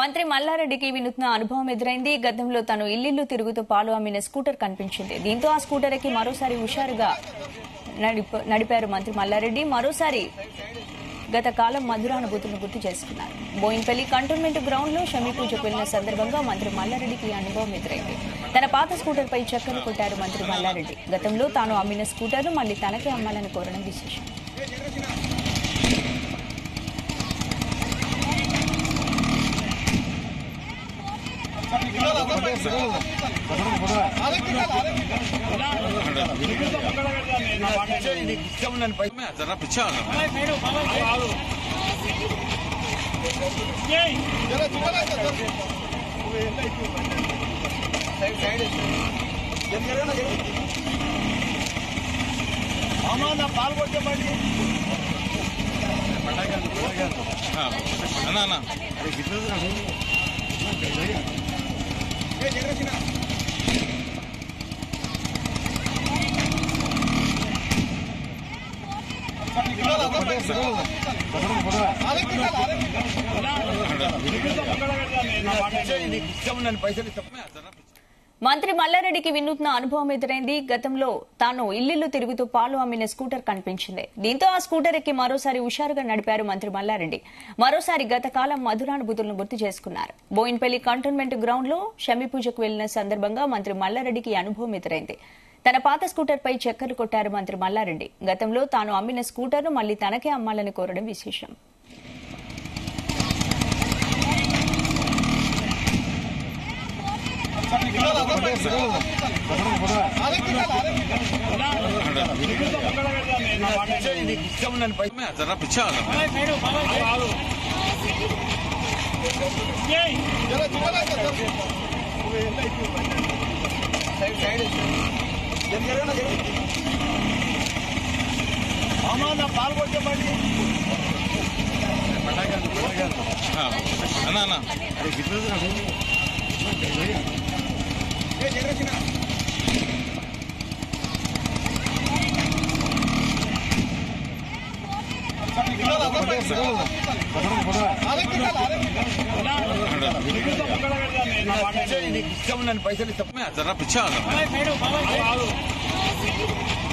మంత్రి మల్లారెడ్డికి వినూత్న అనుభవం ఎదురైంది గతంలో తను ఇల్లిల్లు తిరుగుతూ పాలు అమ్మిన స్కూటర్ కనిపించింది దీంతో ఆ స్కూటర్ ఎక్కి మరోసారి హుషారుగా నడిప- నడిపారు మంత్రి మల్లారెడ్డి మరోసారి గత కాలం మధురానుభూతులను గుర్తు చేసుకున్నారు బోయిన్పల్లి కంటోన్మెంట్ గ్రౌండ్ లో షమీ పూజకు వెళ్లిన సందర్భంగా మంత్రి మల్లారెడ్డికి ఈ అనుభవం ఎదురైంది తన పాత స్కూటర్ పై చక్కర్లు కొట్టారు మంత్రి మల్లారెడ్డి గతంలో తాను అమ్మిన స్కూటర్ను మళ్లీ తనకే అమ్మాలని కోరడం విశేషం जरा पीछे आ जाओ हाँ ना ना మంత్రి మల్లారెడ్డికి వినూత్న అనుభవం ఎదురైంది గతంలో తాను ఇల్లిల్లు తిరుగుతూ పాలు అమ్మిన స్కూటర్ కనిపించింది దీంతో ఆ స్కూటర్ ఎక్కి మరోసారి హుషారుగా నడిపారు మంత్రి మల్లారెడ్డి మరోసారి గత కాలం మధురానుభూతులను గుర్తు చేసుకున్నారు బోయిన్పల్లి కంటోన్మెంట్ గ్రౌండ్ లో షమి పూజకు వెళ్లిన సందర్భంగా మంత్రి మల్లారెడ్డికి ఈ అనుభవం ఎదురైంది తన పాత స్కూటర్ పై చక్కర్లు కొట్టారు మంత్రి మల్లారెడ్డి గతంలో తాను అమ్మిన స్కూటర్ను మళ్లీ తనకే అమ్మాలని కోరడం విశేషం जरा पीछे आ जाओ हाँ ना ना పైసలు ఇస్తాం जरा पीछे आ जाओ